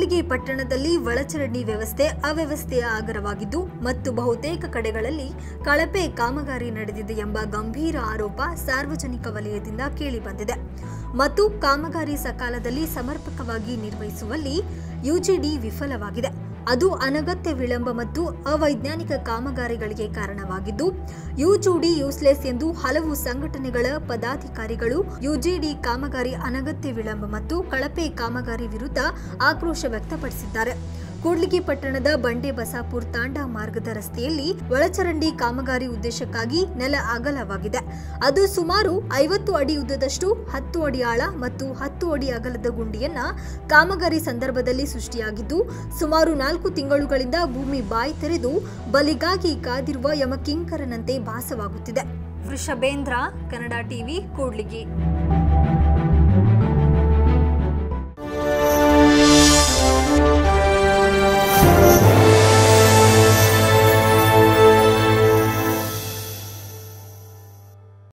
ಕೂಡ್ಲಿಗಿ ಪಟ್ಟಣದಲ್ಲಿ ಒಳಚರಂಡಿ ವ್ಯವಸ್ಥೆ ಅವ್ಯವಸ್ಥೆಯ ಆಗರವಾಗಿದ್ದು ಮತ್ತು ಬಹುತೇಕ ಕಡೆಗಳಲ್ಲಿ ಕಳಪೆ ಕಾಮಗಾರಿ ನಡೆದಿದೆ ಎಂಬ ಗಂಭೀರ ಆರೋಪ ಸಾರ್ವಜನಿಕ ವಲಯದಿಂದ ಕೇಳಿಬಂದಿದೆ ಮತ್ತು ಕಾಮಗಾರಿ ಸಕಾಲದಲ್ಲಿ ಸಮರ್ಪಕವಾಗಿ ನಿರ್ವಹಿಸುವಲ್ಲಿ ಯುಜಿಡಿ ವಿಫಲವಾಗಿದೆ ಅದು ಅನಗತ್ಯ ವಿಳಂಬ ಮತ್ತು ಅವೈಜ್ಞಾನಿಕ ಕಾಮಗಾರಿಗಳಿಗೆ ಕಾರಣವಾಗಿದ್ದು ಯುಜುಡಿ ಯೂಸ್ಲೆಸ್ ಎಂದು ಹಲವು ಸಂಘಟನೆಗಳ ಪದಾಧಿಕಾರಿಗಳು ಯುಜಿಡಿ ಕಾಮಗಾರಿ ಅನಗತ್ಯ ವಿಳಂಬ ಮತ್ತು ಕಳಪೆ ಕಾಮಗಾರಿ ವಿರುದ್ಧ ಆಕ್ರೋಶ ವ್ಯಕ್ತಪಡಿಸಿದ್ದಾರೆ ಕೂಡ್ಲಿಗಿ ಪಟ್ಟಣದ ಬಂಡೆ ಬಸಾಪುರ್ ತಾಂಡಾ ಮಾರ್ಗದ ರಸ್ತೆಯಲ್ಲಿ ಒಳಚರಂಡಿ ಕಾಮಗಾರಿ ಉದ್ದೇಶಕ್ಕಾಗಿ ನೆಲ ಅಗಲವಾಗಿದೆ ಅದು ಸುಮಾರು ಐವತ್ತು ಅಡಿ ಉದ್ದದಷ್ಟು ಹತ್ತು ಅಡಿ ಆಳ ಮತ್ತು ಹತ್ತು ಅಡಿ ಅಗಲದ ಗುಂಡಿಯನ್ನ ಕಾಮಗಾರಿ ಸಂದರ್ಭದಲ್ಲಿ ಸೃಷ್ಟಿಯಾಗಿದ್ದು ಸುಮಾರು ನಾಲ್ಕು ತಿಂಗಳುಗಳಿಂದ ಭೂಮಿ ಬಾಯಿ ತೆರೆದು ಬಲಿಗಾಗಿ ಕಾದಿರುವ ಯಮಕಿಂಕರನಂತೆ ಭಾಸವಾಗುತ್ತಿದೆ ವೃಷಭೇಂದ್ರ ಕನ್ನಡ ಟಿವಿ ಕೂಡ್ಲಿಗಿ